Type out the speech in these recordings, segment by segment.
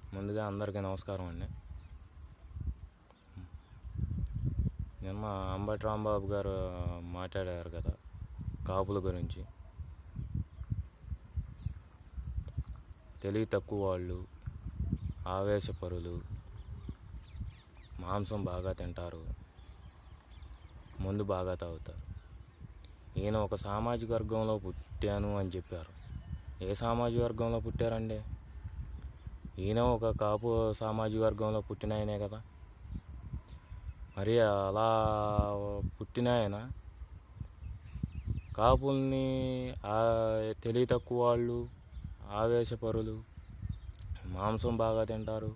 ముందుగా అందరికీ నమస్కారం అండి నిన్న అంబటి రాంబాబు గారు మాట్లాడారు కదా కాపుల గురించి తెలివి తక్కువ వాళ్ళు ఆవేశపరులు మాంసం బాగా తింటారు మందు బాగా తాగుతారు ఈయన ఒక సామాజిక వర్గంలో పుట్టాను అని చెప్పారు ఏ సామాజిక వర్గంలో పుట్టారండి ఈయన ఒక కాపు సామాజిక వర్గంలో పుట్టిన ఆయనే కదా మరి అలా పుట్టిన ఆయన కాపుల్ని ఆ- తెలివి తక్కువ వాళ్ళు ఆవేశపరులు మాంసం బాగా తింటారు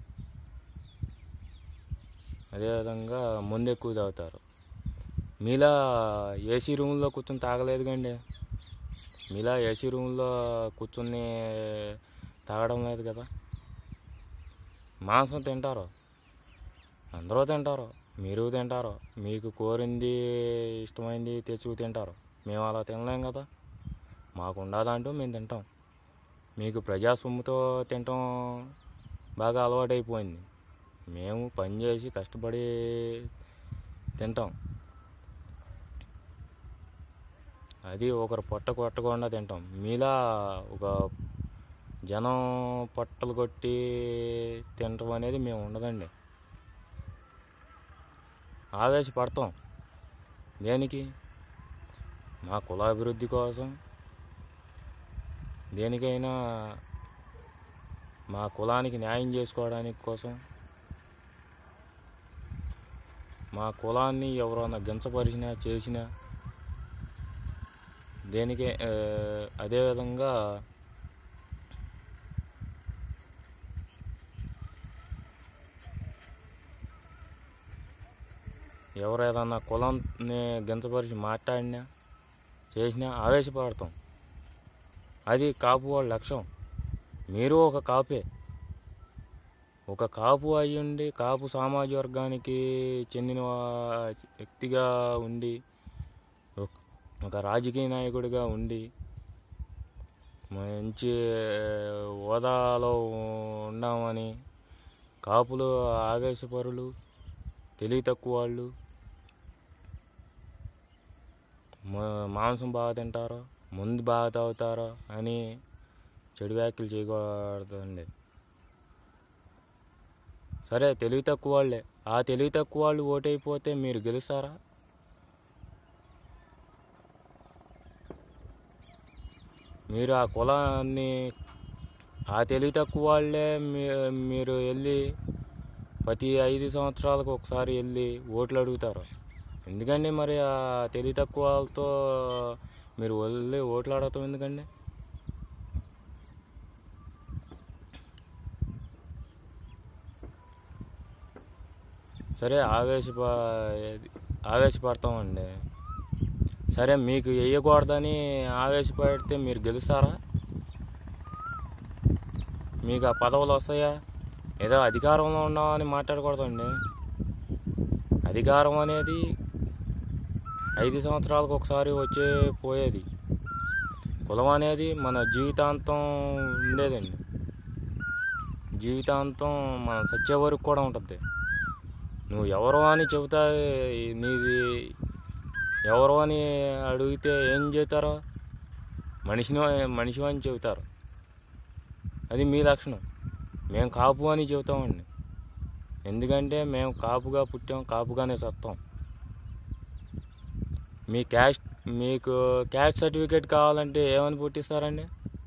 అదేవిధంగా ముందు ఎక్కువ తాగుతారు మీలా ఏసీ రూమ్లో కూర్చొని తాగలేదు కండి మీలా ఏసీ రూమ్లో కూర్చొని తాగడం లేదు కదా మాంసం తింటారు అందరూ తింటారు మీరు తింటారు మీకు కోరింది ఇష్టమైంది తెచ్చుకు తింటారు మేము అలా తినలేం కదా మాకు ఉండదంటూ మేము తింటాం మీకు ప్రజా సొమ్ముతో తినటం బాగా అలవాటైపోయింది మేము పని చేసి కష్టపడి తింటాం అది ఒకరు పొట్ట కొట్టకుండా తింటాం మీలా ఒక జనం పొట్టలు కొట్టి తినటం అనేది మేము ఉండదండి ఆవేశపడతాం దేనికి మా కులాభివృద్ధి కోసం దేనికైనా మా కులానికి న్యాయం చేసుకోవడానికి కోసం మా కులాన్ని ఎవరైనా గించపరిచినా చేసినా దేనికే ఆ, అదేవిధంగా ఎవరు ఏదన్నా కులాన్ని గించపరిచి మాట్లాడినా చేసినా ఆవేశపడతాం అది కాపు వాళ్ళ లక్ష్యం మీరు ఒక కాపే ఒక కాపు అయ్యుండి కాపు సామాజిక వర్గానికి చెందిన వా- వ్యక్తిగా ఉండి ఒక- ఒక రాజకీయ నాయకుడిగా ఉండి మంచి హోదాలో ఉన్నామని కాపులు ఆవేశపరులు తెలివి తక్కువ వాళ్ళు మా- మాంసం బాగా తింటారో ముందు బాగా తాగుతారో అని చెడు వ్యాఖ్యలు చేయకూడదండి సరే తెలివి తక్కువ వాళ్ళే ఆ తెలివి తక్కువ వాళ్ళు ఓటైపోతే మీరు గెలుస్తారా మీరు ఆ కులాన్ని ఆ తెలివి తక్కువ వాళ్ళే మీ- మీరు వెళ్ళి ప్రతి ఐదు సంవత్సరాలకు ఒకసారి వెళ్ళి ఓట్లు అడుగుతారు ఎందుకండి మరి ఆ తెలివి తక్కువ వాళ్ళతో మీరు వెళ్ళి ఓట్లు అడగటం ఎందుకండి సరే ఆవేశప ఆవేశపడతామండి సరే మీకు వేయకూడదని ఆవేశపడితే మీరు గెలుస్తారా మీకు ఆ పదవులు వస్తాయా ఏదో అధికారంలో ఉన్నామని మాట్లాడకూడదండి అధికారం అనేది ఐదు సంవత్సరాలకు ఒకసారి వచ్చే పోయేది కులం అనేది మన జీవితాంతం ఉండేదండి జీవితాంతం మన సచ్చే వరకు కూడా ఉంటుంది నువ్వు ఎవరు అని చెబుతా నీది ఎవరు అని అడిగితే ఏం చెబుతారో మనిషిని మనిషి అని చెబుతారు అది మీ లక్షణం మేము కాపు అని చెబుతామండి ఎందుకంటే మేము కాపుగా పుట్టాం కాపుగానే చస్తాం మీ క్యాస్ట్ మీకు క్యాస్ట్ సర్టిఫికేట్ కావాలంటే ఏమని పుట్టిస్తారండి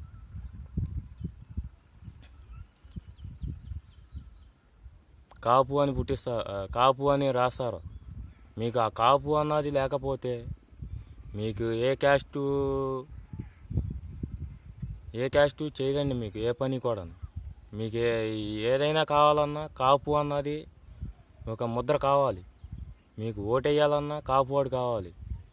కాపు అని పుట్టిస్తా ఆ, కాపు అని రాస్తారు మీకు ఆ కాపు అన్నది లేకపోతే మీకు ఏ క్యాస్టు ఏ క్యాస్టు చేయదండి మీకు ఏ పని కూడా మీకు ఏ ఏదైనా కావాలన్నా కాపు అన్నది ఒక ముద్ర కావాలి మీకు ఓటేయాలన్నా కాపు వాడు కావాలి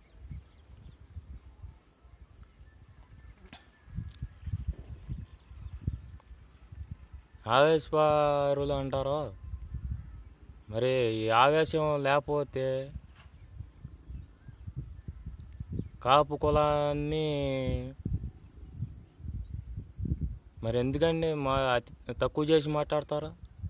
ఆవేశపరులు అంటారో మరి ఈ ఆవేశం లేకపోతే కాపు కులాన్ని మరి ఎందుకండి మా అతి తక్కువ చేసి మాట్లాడతారు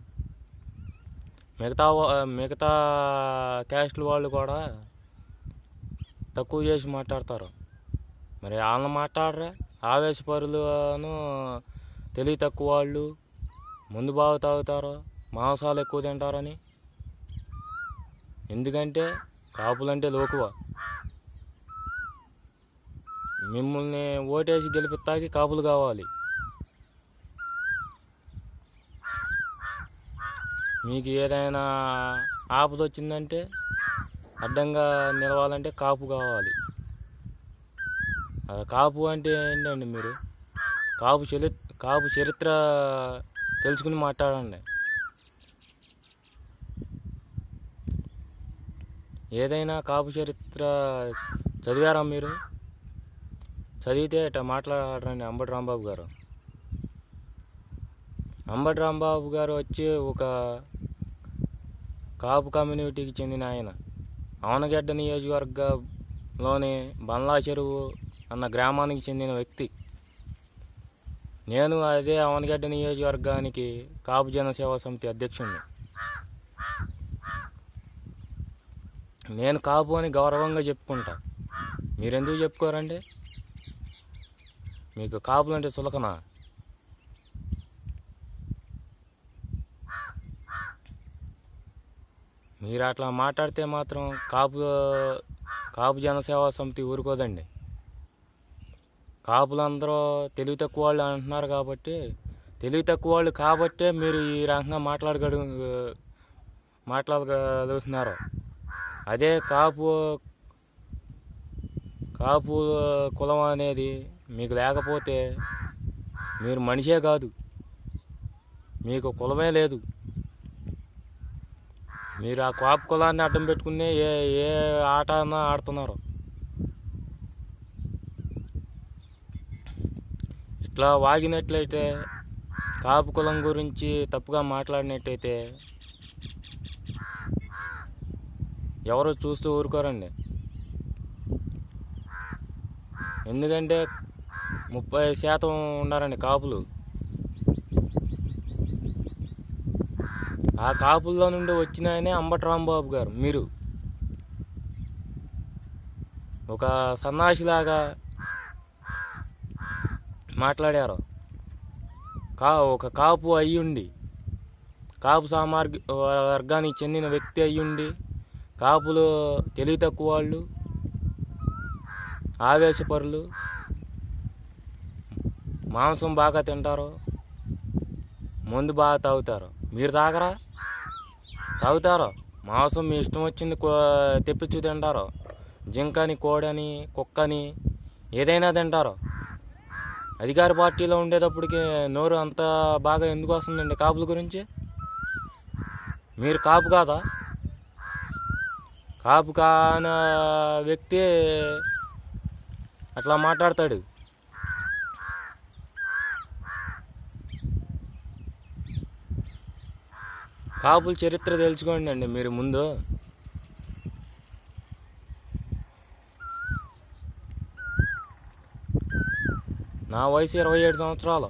మిగతా వా- మిగతా క్యాస్ట్ల వాళ్ళు కూడా తక్కువ చేసి మాట్లాడతారు మరి వాళ్ళని మాట్లాడరా ఆవేశపరులను తెలివి తక్కువ వాళ్ళు ముందు బాగా తాగుతారు మాంసాలు ఎక్కువ తింటారని ఎందుకంటే కాపులంటే లోకువ మిమ్మల్ని ఓటేసి గెలిపిస్తాకి కాపులు కావాలి మీకు ఏదైనా ఆపద వచ్చిందంటే అడ్డంగా నిలవాలంటే కాపు కావాలి ఆ కాపు అంటే ఏంటండి మీరు కాపు చరి కాపు చరిత్ర తెలుసుకుని మాట్లాడండి ఏదైనా కాపు చరిత్ర చదివారా మీరు చదివితే ఇట్లా మాట్లాడరండి అంబటి రాంబాబు గారు అంబటి రాంబాబు గారు వచ్చి ఒక కాపు కమ్యూనిటీకి చెందిన ఆయన అవనగడ్డ నియోజకవర్గంలోని బండ్లా చెరువు అన్న గ్రామానికి చెందిన వ్యక్తి నేను అదే అవనగడ్డ నియోజకవర్గానికి కాపు జనసేవా సమితి అధ్యక్షుడిని నేను కాపు అని గౌరవంగా చెప్పుకుంటా మీరెందుకు చెప్పుకోరండి మీకు కాపులు అంటే చులకనా మీరు అట్లా మాట్లాడితే మాత్రం కాపు కాపు జనసేవా సమితి ఊరుకోదండి కాపులందరూ తెలివి తక్కువ వాళ్ళు అంటున్నారు కాబట్టి తెలివి తక్కువ వాళ్ళు కాబట్టే మీరు ఈ రకంగా మాట్లాడగడు మాట్లాడగలుగుతున్నారు అదే కాపు కాపు కులం అనేది మీకు లేకపోతే మీరు మనిషే కాదు మీకు కులమే లేదు మీరు ఆ కాపు కులాన్ని అడ్డం పెట్టుకుని ఏ ఏ ఆట అన్నా ఆడుతున్నారు ఇట్లా వాగినట్లయితే కాపు కులం గురించి తప్పుగా మాట్లాడినట్టయితే ఎవరు చూస్తూ ఊరుకోరండి ఎందుకంటే ముప్పై శాతం ఉన్నారండి కాపులు ఆ కాపుల్లో నుండి వచ్చిన ఆయనే అంబటి రాంబాబు గారు మీరు ఒక సన్నాసిలాగా మాట్లాడారు కా ఒక కాపు అయ్యుండి కాపు సామార్గ వర్గానికి చెందిన వ్యక్తి అయ్యుండి కాపులు తెలివి తక్కువ వాళ్ళు ఆవేశపరులు మాంసం బాగా తింటారు మందు బాగా తాగుతారు మీరు తాగరా తాగుతారు మాంసం మీ ఇష్టం వచ్చింది కో- తెప్పించి తింటారు జింకని కోడని కుక్కని ఏదైనా తింటారు అధికార పార్టీలో ఉండేటప్పటికి నోరు అంత బాగా ఎందుకు వస్తుందండి కాపుల గురించి మీరు కాపు కాదా కాపు కాన వ్యక్తి అట్లా మాట్లాడతాడు కాపుల చరిత్ర తెలుసుకోండి అండి మీరు ముందు నా వయసు ఇరవై ఏడు సంవత్సరాలు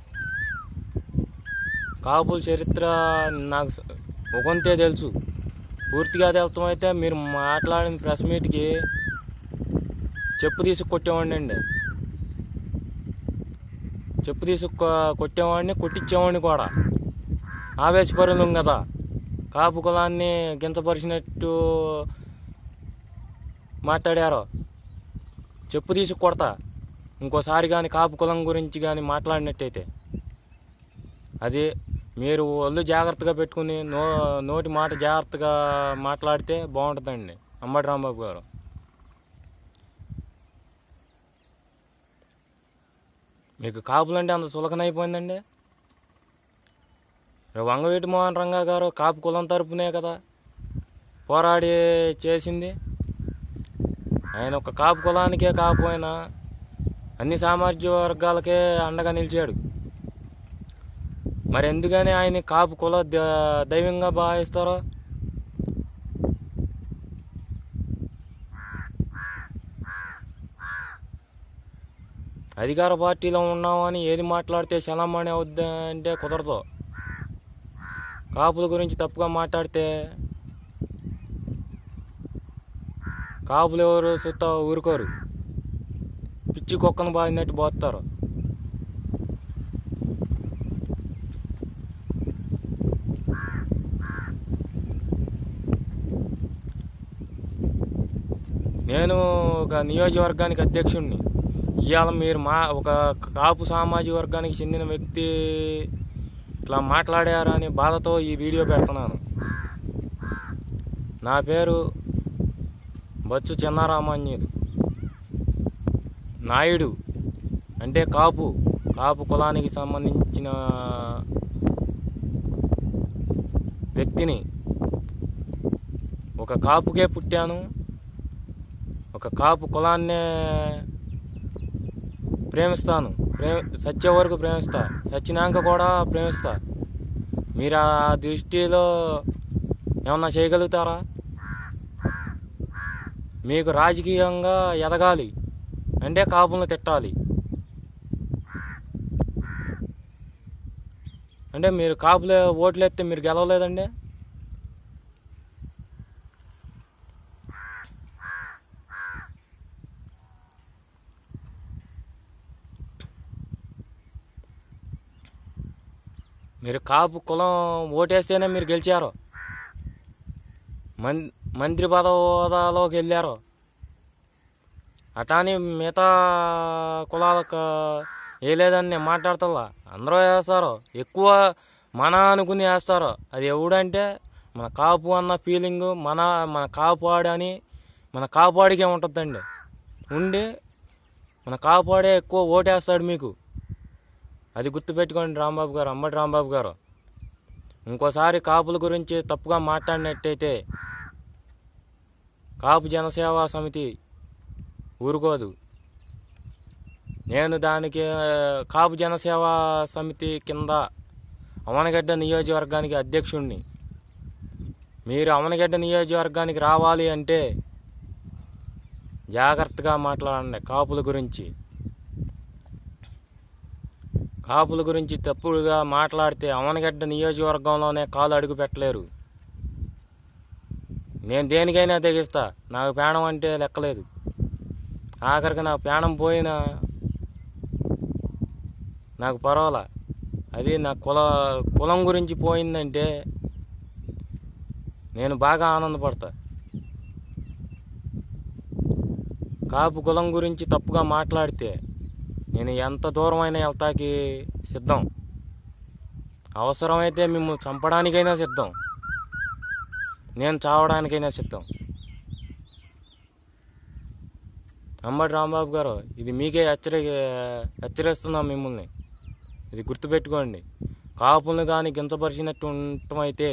కాపుల చరిత్ర నాకు స- ఒకంతే తెలుసు పూర్తిగా తెలుస్తాం అయితే మీరు మాట్లాడిన ప్రెస్ మీట్కి చెప్పు తీసి కొట్టేవాడిని అండి చెప్పు తీసి కొ- కొట్టేవాడిని కొట్టించేవాడిని కూడా ఆవేశపరులం కదా కాపు కులాన్ని గించపరిచినట్టు మాట్లాడారు చెప్పు తీసి కొడతా ఇంకోసారి కానీ కాపు కులం గురించి కానీ మాట్లాడినట్టయితే అది మీరు ఒళ్ళు జాగ్రత్తగా పెట్టుకుని నో నోటి మాట జాగ్రత్తగా మాట్లాడితే బాగుంటుందండి అంబటి రాంబాబు గారు మీకు కాపులంటే అంత చులకనైపోయిందండి రేపు వంగవీటి మోహన్ రంగా గారు కాపు కులం తరపునే కదా పోరాడి చేసింది ఆయన ఒక కాపు కులానికే కాకపోయినా అన్ని సామాజిక వర్గాలకే అండగా నిలిచాడు మరి ఎందుకని ఆయన కాపు కుల ద- దైవంగా భావిస్తారో అధికార పార్టీలో ఉన్నామని ఏది మాట్లాడితే చలామణి అవుద్ది అంటే కుదరదు కాపుల గురించి తప్పుగా మాట్లాడితే కాపులు ఎవరు సుత్తా ఊరుకోరు పిచ్చి కుక్కను బాధినట్టు పోతారు నేను ఒక నియోజకవర్గానికి అధ్యక్షుడిని ఇవాళ మీరు మా ఒక కాపు సామాజిక వర్గానికి చెందిన వ్యక్తి ఇట్లా మాట్లాడారని బాధతో ఈ వీడియో పెడుతున్నాను నా పేరు బచ్చు చిన్నారామాన్యుడు నాయుడు అంటే కాపు కాపు కులానికి సంబంధించిన వ్యక్తిని ఒక కాపుకే పుట్టాను ఒక కాపు కులాన్నే ప్రేమిస్తాను ప్రేమ సచ్చే వరకు ప్రేమిస్తా సచ్చినాక కూడా ప్రేమిస్తా మీరు ఆ దృష్టిలో ఏమన్నా చేయగలుగుతారా మీకు రాజకీయంగా ఎదగాలి అంటే కాపులను తిట్టాలి అంటే మీరు కాపులే ఓట్లు ఎత్తే మీరు గెలవలేదండి మీరు కాపు కులం ఓటేస్తేనే మీరు గెలిచారు మం మంత్రి పదవి హోదాలోకి వెళ్ళారు అటాని మిగతా కులాలకు వేయలేదని నేను మాట్లాడతల్లా అందరూ వేస్తారు ఎక్కువ మన అనుకుని వేస్తారు అది ఎవడంటే మన కాపు అన్న ఫీలింగు మన మన కాపాడు అని మన కాపాడికే ఉంటుందండి ఉండి మన కాపాడే ఎక్కువ ఓటేస్తాడు మీకు అది గుర్తుపెట్టుకోండి రాంబాబు గారు అమ్మటి రాంబాబు గారు ఇంకోసారి కాపుల గురించి తప్పుగా మాట్లాడినట్టయితే కాపు జనసేవా సమితి ఊరుకోదు నేను దానికి ఆ, కాపు జనసేవా సమితి కింద అవనగడ్డ నియోజకవర్గానికి అధ్యక్షుణ్ణి మీరు అవనగడ్డ నియోజకవర్గానికి రావాలి అంటే జాగ్రత్తగా మాట్లాడండి కాపుల గురించి కాపుల గురించి తప్పుడుగా మాట్లాడితే అవనగడ్డ నియోజకవర్గంలోనే కాలు అడుగు పెట్టలేరు నేను దేనికైనా తెగిస్తా నాకు ప్రాణం అంటే లెక్కలేదు ఆఖరికి నాకు ప్రాణం పోయినా నాకు పర్వాలా అది నా కుల కులం గురించి పోయిందంటే నేను బాగా ఆనందపడతా కాపు కులం గురించి తప్పుగా మాట్లాడితే నేను ఎంత దూరమైనా వెళ్తాకి సిద్ధం అవసరమైతే మిమ్మల్ని చంపడానికైనా సిద్ధం నేను చావడానికైనా సిద్ధం అంబటి రాంబాబు గారు ఇది మీకే హెచ్చరి హెచ్చరిస్తున్నాం మిమ్మల్ని ఇది గుర్తుపెట్టుకోండి కాపులను కానీ గించపరిచినట్టు ఉండటమైతే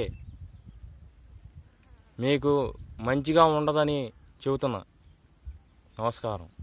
మీకు మంచిగా ఉండదని చెబుతున్నా నమస్కారం